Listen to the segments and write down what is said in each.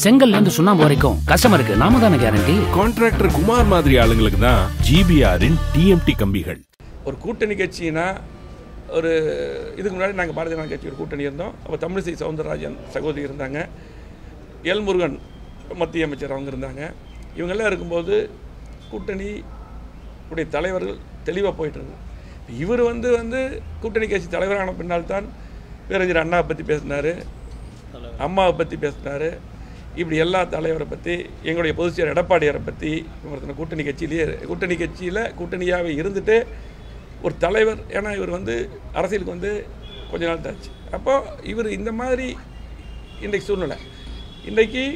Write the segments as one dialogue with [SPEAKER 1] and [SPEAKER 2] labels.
[SPEAKER 1] செங்கல்ல இருந்து சுண்ணாம்பு வரைக்கும் கஸ்டமருக்கு நாம தானே கேரண்டி
[SPEAKER 2] கான்ட்ராக்டர் குமார் மாதிரி ஆளுங்களுக்கு தான் ஜிபிஆரின் டிஎம்டி கம்பிகள்
[SPEAKER 3] ஒரு கூட்டணி கட்சினா ஒரு இதுக்கு முன்னாடி நாங்கள் பாரதிய ஜனதா கட்சி ஒரு கூட்டணி இருந்தோம் அப்போ தமிழிசை சவுந்தரராஜன் சகோதரி இருந்தாங்க எல் முருகன் மத்திய அமைச்சர் அவங்க இருந்தாங்க இவங்கெல்லாம் இருக்கும்போது கூட்டணி உடைய தலைவர்கள் தெளிவாக போயிட்டு இருந்தாங்க இவர் வந்து வந்து கூட்டணி கட்சி தலைவரான பின்னால் தான் பேரறிஞர் அண்ணாவை பற்றி பேசினார் அம்மாவை பற்றி பேசினார் இப்படி எல்லா தலைவரை பற்றி எங்களுடைய பொதுச்செயலர் எடப்பாடியாரை பற்றி விமர்சனம் கூட்டணி கட்சியிலேயே கூட்டணி கட்சியில் கூட்டணியாகவே இருந்துட்டு ஒரு தலைவர் ஏன்னா இவர் வந்து அரசியலுக்கு வந்து கொஞ்ச நாள் தாச்சு அப்போ இவர் இந்த மாதிரி இன்றைக்கு சூழ்நிலை இன்றைக்கி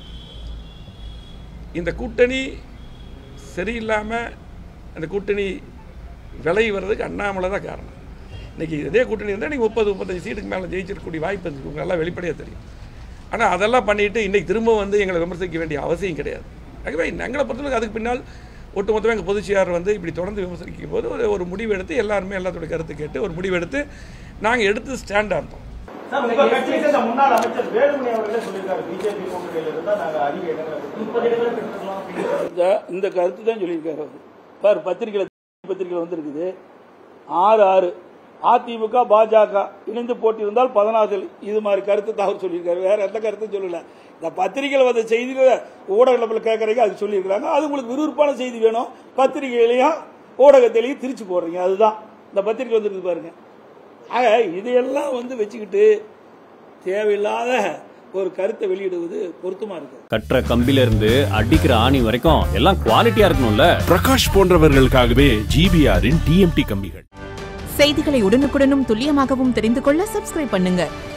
[SPEAKER 3] இந்த கூட்டணி சரியில்லாமல் அந்த கூட்டணி விலை வர்றதுக்கு அண்ணாமலை தான் காரணம் இன்றைக்கி இதே கூட்டணி இருந்தால் நீங்கள் முப்பது முப்பத்தஞ்சு சீட்டுக்கு மேலே ஜெயிச்சிருக்கக்கூடிய வாய்ப்பு இருந்துச்சு உங்களுக்கு எல்லாம் வெளிப்படையாக தெரியும் ஆனால் அதெல்லாம் பண்ணிட்டு இன்றைக்கி திரும்ப வந்து எங்களை விமர்சிக்க வேண்டிய அவசியம் கிடையாது ஆகவே எங்களை பொறுத்தவரைக்கும் அதுக்கு பின்னால் ஒட்டுமொத்தமாக எங்கள் பொதுச்செயலாளர் வந்து இப்படி தொடர்ந்து விமர்சிக்கும் போது ஒரு ஒரு முடிவு எடுத்து எல்லாருமே எல்லாத்தோட கருத்து கேட்டு ஒரு முடிவு எடுத்து நாங்கள் எடுத்து ஸ்டாண்டாக இருந்தோம்
[SPEAKER 4] சார் உங்க கட்சியை சேர்ந்த முன்னாள் அமைச்சர் வேலுமணி அவர்களே சொல்லியிருக்காரு பிஜேபி கூட்டணியில இருந்தா நாங்க அதிக இடங்களை முப்பது இடங்களை பெற்றுக்கலாம் அப்படின்னு
[SPEAKER 5] இந்த இந்த கருத்து தான் சொல்லியிருக்காரு அவர் பார் பத்திரிகையில் பத்திரிகையில் வந்திருக்குது ஆறு ஆறு அதிமுக பாஜக இணைந்து போட்டியிருந்தால் பதினாறில் இது மாதிரி கருத்து தான் அவர் சொல்லியிருக்காரு வேற எந்த கருத்தும் சொல்லல இந்த பத்திரிகையில் வந்த செய்திகளை ஊடகத்தில் கேட்கறீங்க அது சொல்லியிருக்கிறாங்க அது உங்களுக்கு விறுவிறுப்பான செய்தி வேணும் பத்திரிகையிலையும் ஊடகத்திலையும் திரிச்சு போடுறீங்க அதுதான் இந்த பத்திரிகை வந்திருக்கு பாருங்க ஆக இதையெல்லாம் வந்து வச்சுக்கிட்டு தேவையில்லாத ஒரு கருத்தை வெளியிடுவது பொருத்தமா இருக்கு
[SPEAKER 6] கட்டுற கம்பில இருந்து அடிக்கிற ஆணி வரைக்கும் எல்லாம் குவாலிட்டியா இருக்கணும்ல
[SPEAKER 2] பிரகாஷ் போன்றவர்களுக்காகவே ஜிபிஆரின் டிஎம்டி கம்பிகள்
[SPEAKER 7] செய்திகளை உடனுக்குடனும் துல்லியமாகவும் தெரிந்து கொள்ள சப்ஸ்கிரைப் பண்ணுங்க